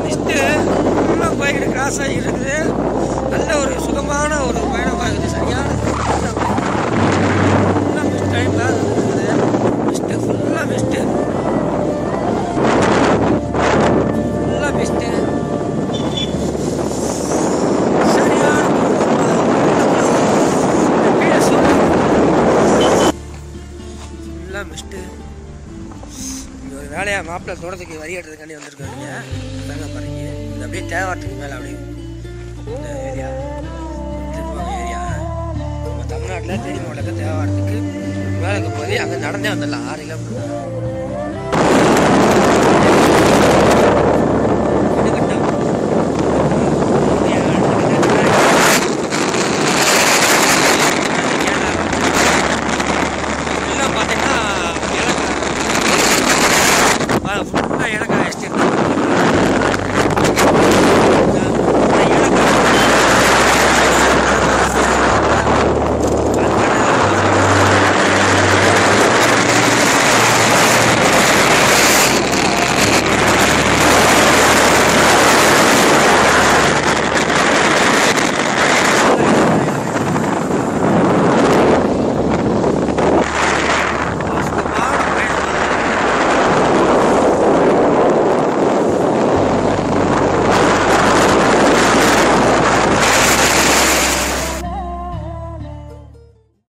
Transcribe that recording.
mist ஃபுல்லாக போய்கிட்டு cross ஆகிட்டு இருக்குது நல்ல ஒரு சுகமான ஒரு பயணமாக இருக்குது சரியான ஃபுல்லாக மிஸ்ட் டைமில் இருக்குது மிஸ்ட்டு ஃபுல்லாக மிஸ்ட்டு ஃபுல்லாக மிஸ்ட்டு சரியான ஃபுல்லாக மிஸ்ட்டு இங்கே ஒரு வேலையாக மாப்பிள்ளை தோட்டத்துக்கு வரி கட்டுறதுக்காண்டி வந்திருக்காங்க தாங்க பாருங்க இது அப்படியே தேவாரத்துக்கு மேலே அப்படியே இந்த ஏரியா திருப்பூர் ஏரியா நம்ம தமிழ்நாட்டில் தேனி மாவட்டத்தில் தேவாரத்துக்கு மேலே இருக்க போதே அங்கே நடந்தே வந்துடலாம் ஆறு கிலோமீட்டர்